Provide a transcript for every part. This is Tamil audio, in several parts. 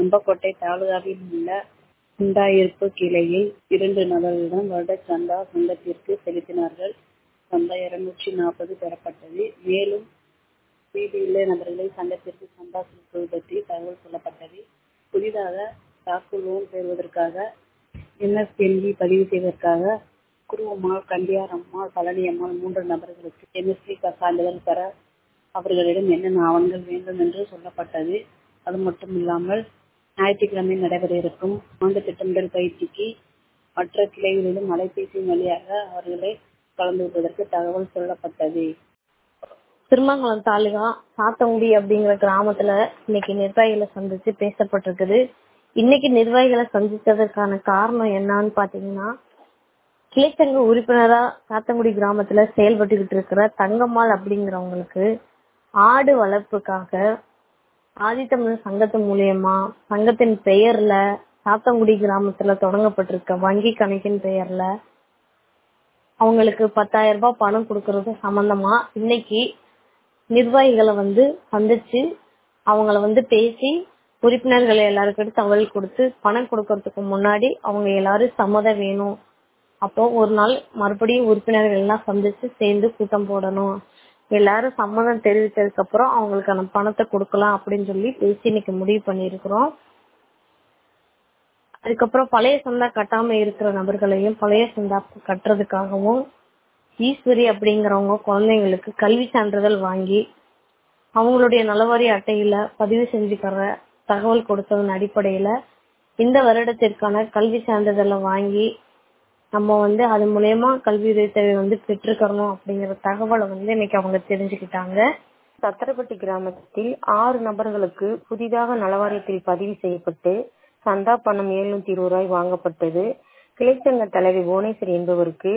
செம்பக்கோட்டை தாலுகாவில் உள்ள குண்டாயிருப்பு கிளையில் இரண்டு நபர்களிடம் வருடச் சந்தா சங்கத்திற்கு செலுத்தினார்கள். சந்தா இருநூற்று நாற்பது பெறப்பட்டது. மேலும் மீதியுள்ள நபர்களை சங்கத்திற்கு சந்தா செலுத்துவது பற்றி தகவல் சொல்லப்பட்டது. புதிதாக சாக்கு லோன் பெறுவதற்காக எம்எஸ்எம்இ பதிவு செய்வதற்காக குருவம்மாள், கண்டியாரம்மாள், பழனியம்மாள் மூன்று நபர்களுக்கு எம்எஸ்பி சான்றிதழ் பெற அவர்களிடம் என்னென்ன ஆவணங்கள் வேண்டும் என்று சொல்லப்பட்டது. அதுமட்டுமில்லாமல் ஞாயிற்றுக்கிழமை நடைபெற இருக்கும் ஆண்டு திட்டமிடல் பயிற்சிக்கு மற்ற கிளைகளிலும் அலைபேசியின் வழியாக அவர்களை கலந்து கொள்வதற்கு தகவல் சொல்லப்பட்டது. திருமங்கலம் தாலுகா சாத்தங்குடி அப்படிங்கிற கிராமத்துல இன்னைக்கு நிர்வாகிகளை சந்திச்சு பேசப்பட்டிருக்குது. இன்னைக்கு நிர்வாகிகளை சந்திச்சதற்கான காரணம் என்னன்னு பாத்தீங்கன்னா கிளைச்சங்க உறுப்பினரா சாத்தங்குடி கிராமத்துல செயல்பட்டுக்கிட்டு இருக்கிற தங்கம்மாள் அப்படிங்கிறவங்களுக்கு ஆடு வளர்ப்புக்காக ஆதித்தமிழர் சங்கத்து மூலியமா சங்கத்தின் பெயர்ல சாத்தங்குடி கிராமத்துல தொடங்கப்பட்டிருக்க வங்கி கணக்கின் பெயர்ல அவங்களுக்கு பத்தாயிரம் ரூபாய் பணம் கொடுக்கறது சம்பந்தமா இன்னைக்கு நிர்வாகிகளை வந்து சந்திச்சு அவங்கள வந்து பேசி உறுப்பினர்கள் எல்லாருக்கிட்ட தகவல் கொடுத்து பணம் கொடுக்கறதுக்கு முன்னாடி அவங்க எல்லாரும் சம்மதம் வேணும் அப்போ ஒரு நாள் மறுபடியும் உறுப்பினர்கள் எல்லாம் சந்திச்சு சேர்ந்து கூட்டம் போடணும் எல்லாரும் சம்மதம் தெரிவித்ததுக்கு அப்புறம் அவங்களுக்கான பணத்தை கொடுக்கலாம் அப்படின்னு சொல்லி பேசி இன்னைக்கு முடிவு பண்ணிருக்கிறோம் அதுக்கப்புறம் பழைய சந்தா கட்டாம இருக்கிற நபர்களையும் பழைய சந்தா கட்டுறதுக்காகவும் ஈஸ்வரி அப்படிங்கிறவங்க குழந்தைங்களுக்கு கல்வி சான்றிதழ் வாங்கி அவங்களுடைய நலவாரி அட்டையில பதிவு செஞ்சுக்கிற தகவல் கொடுத்ததன் அடிப்படையில இந்த வருடத்திற்கான கல்வி சான்றிதழை வாங்கி நம்ம வந்து அது மூலயமா கல்வி உதவித்தொகை வந்து பெற்றுக்கணும் அப்படிங்கிற தகவலை வந்து இன்னைக்கு அவங்க தெரிஞ்சுக்கிட்டாங்க சத்திரப்பட்டி கிராமத்தில் ஆறு நபர்களுக்கு புதிதாக நலவாரியத்தில் பதிவு செய்யப்பட்டு சந்தா பணம் எழுநூத்தி இருபது ரூபாய் வாங்கப்பட்டது கிளைச்சங்க தலைவி புவனேஸ்வரி என்பவருக்கு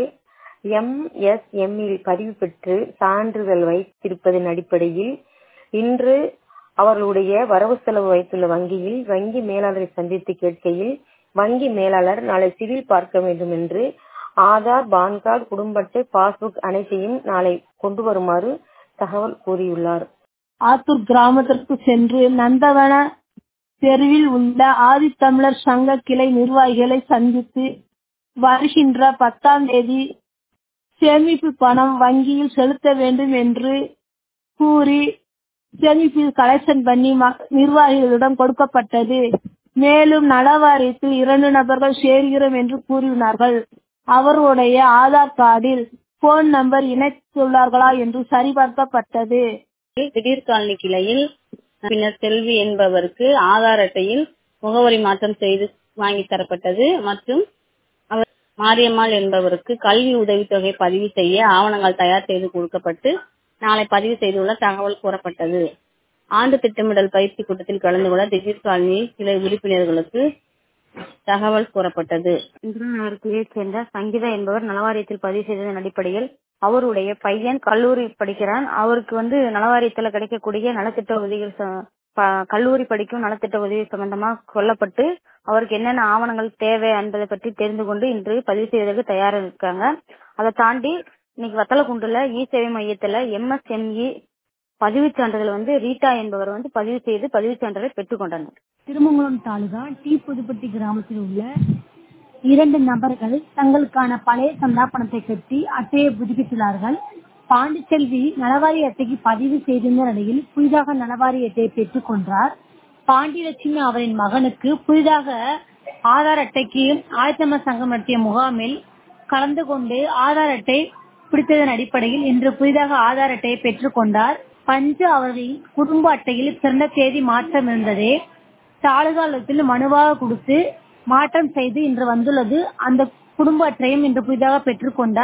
எம்எஸ்எம்இல் பதிவு பெற்று சான்றிதழ் வைத்திருப்பதன் அடிப்படையில் இன்று அவர்களுடைய வரவு செலவு வைத்துள்ள வங்கியில் வங்கி மேலாளரை சந்தித்து கேட்கையில் வங்கி மேலாளர் நாளை சிவில் பார்க்க வேண்டும் என்று ஆதார் பான் கார்டு குடும்ப அட்டை பாஸ்புக் அனைத்தையும் நாளை கொண்டு வருமாறு தகவல் கூறியுள்ளார் ஆத்தூர் கிராமத்திற்கு சென்று நந்தவன தெருவில் உள்ள ஆதித்தமிழர் சங்க கிளை நிர்வாகிகளை சந்தித்து வருகின்ற பத்தாம் தேதி சேமிப்பு பணம் வங்கியில் செலுத்த வேண்டும் என்று கூறி சேமிப்பு கலெக்ஷன் பண்ணி நிர்வாகிகளிடம் கொடுக்கப்பட்டது மேலும் நலவாரியத்தில் இரண்டு நபர்கள் சேர்கிறோம் என்று கூறினார்கள் அவருடைய ஆதார் கார்டில் போன் நம்பர் இணைத்துள்ளார்களா என்று சரிபார்க்கப்பட்டது திடீர் காலனி கிளையில் பின்னர் செல்வி என்பவருக்கு ஆதார் அட்டையில் முகவரி மாற்றம் செய்து வாங்கி தரப்பட்டது மற்றும் அவர் மாரியம்மாள் என்பவருக்கு கல்வி உதவித்தொகை பதிவு செய்ய ஆவணங்கள் தயார் செய்து கொடுக்கப்பட்டு நாளை பதிவு செய்துள்ள தகவல் கூறப்பட்டது ஆண்டு திட்டமிடல் பயிற்சி கூட்டத்தில் கலந்து கொள்ள திடீர் காலனி கிளை உறுப்பினர்களுக்கு தகவல் கூறப்பட்டது கிளையைச் சேர்ந்த சங்கீதா என்பவர் நலவாரியத்தில் பதிவு செய்ததன் அடிப்படையில் அவருடைய பையன் கல்லூரி படிக்கிறான் அவருக்கு வந்து நலவாரியத்துல கிடைக்கக்கூடிய நலத்திட்ட உதவிகள் கல்லூரி படிக்கும் நலத்திட்ட உதவி சம்பந்தமா கொல்லப்பட்டு அவருக்கு என்னென்ன ஆவணங்கள் தேவை என்பதை பற்றி தெரிந்து கொண்டு இன்று பதிவு செய்வதற்கு தயாரா இருக்காங்க அதை தாண்டி இன்னைக்கு வத்தலக்குண்டுல இ சேவை மையத்துல எம்எஸ்எம்இ பதிவு சான்றிதழ் வந்து ரீட்டா என்பவர் வந்து பதிவு செய்து பதிவு சான்றிதழை பெற்றுக்கொண்டனர் திருமங்கலம் தாலுகா டி புதுப்பட்டி கிராமத்தில் உள்ள இரண்டு நபர்கள் தங்களுக்கான பழைய சந்தா பணத்தை கட்டி அட்டையை புதுப்பித்துள்ளார்கள் பாண்டிச்செல்வி நலவாரி அட்டைக்கு பதிவு செய்திருந்த நிலையில் புதிதாக நலவாரி அட்டையை பெற்றுக் கொண்டார் பாண்டியலட்சுமி அவரின் மகனுக்கு புதிதாக ஆதார் அட்டைக்கு ஆயத்தம சங்கம் நடத்திய முகாமில் கலந்து கொண்டு ஆதார் அட்டை பிடித்ததன் அடிப்படையில் இன்று புதிதாக ஆதார் அட்டையை பெற்றுக் கொண்டார் பஞ்சு அவர்களின் குடும்ப அட்டையில் பிறந்த தேதி மாற்றம் இருந்ததே தாலுகாலத்தில் மனுவாக கொடுத்து மாற்றம் செய்து இன்று வந்துள்ளது அந்த குடும்ப அட்டையும் இன்று புதிதாக பெற்றுக் கொண்டார்